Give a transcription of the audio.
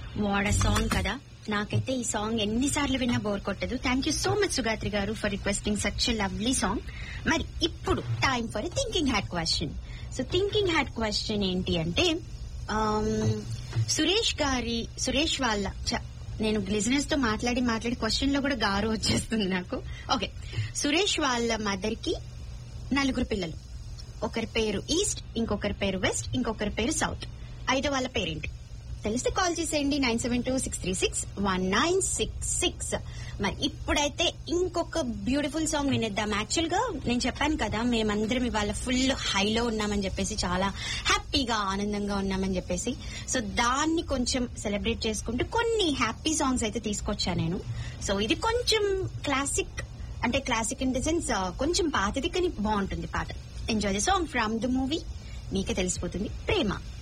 వాడ సాంగ్ కదా నాకైతే ఈ సాంగ్ ఎన్నిసార్లు విన్నా బోర్ కొట్టదు thank you so much Sugatri గారు for requesting such lovely song మరి ఇప్పుడు time for thinking hat question so thinking hat question ఏంటి అంటే ఆమ్, సురేష్ గారి సురేష్ వాళ్ళ చ- నేను బిజినెస్ తో మాట్లాడి మాట్లాడి క్వశ్చన్ లో కూడా గారు వచ్చేస్తుంది నాకు ఓకే సురేష్ వాళ్ళ మదర్ కి నలుగురు పిల్లలు ఒకరి పేరు ఈస్ట్ ఇంకొకరి పేరు వెస్ట్ ఇంకొకరి పేరు సౌత్ ఐదో వాళ్ళ పేరేంటి తెలిస్తే కాల్ చేసేయండి nine seven two six three six one nine six six మరి ఇప్పుడైతే ఇంకొక బ్యూటిఫుల్ సాంగ్ వినేద్దాం యాక్చువల్ గా నేను చెప్పాను కదా మేమందరం ఇవాళ ఫుల్ హైలో ఉన్నామని చెప్పేసి చాలా హ్యాపీగా ఆనందంగా ఉన్నామని చెప్పేసి సో దాన్ని కొంచెం సెలబ్రేట్ చేసుకుంటూ కొన్ని హ్యాపీ సాంగ్స్ అయితే తీసుకొచ్చా నేను సో ఇది కొంచెం క్లాసిక్ అంటే క్లాసిక్ ఇన్ ద సెన్స్ కొంచెం పాతది కానీ బాగుంటుంది పాట enjoy the song from the movie మీకే తెలిసిపోతుంది ప్రేమ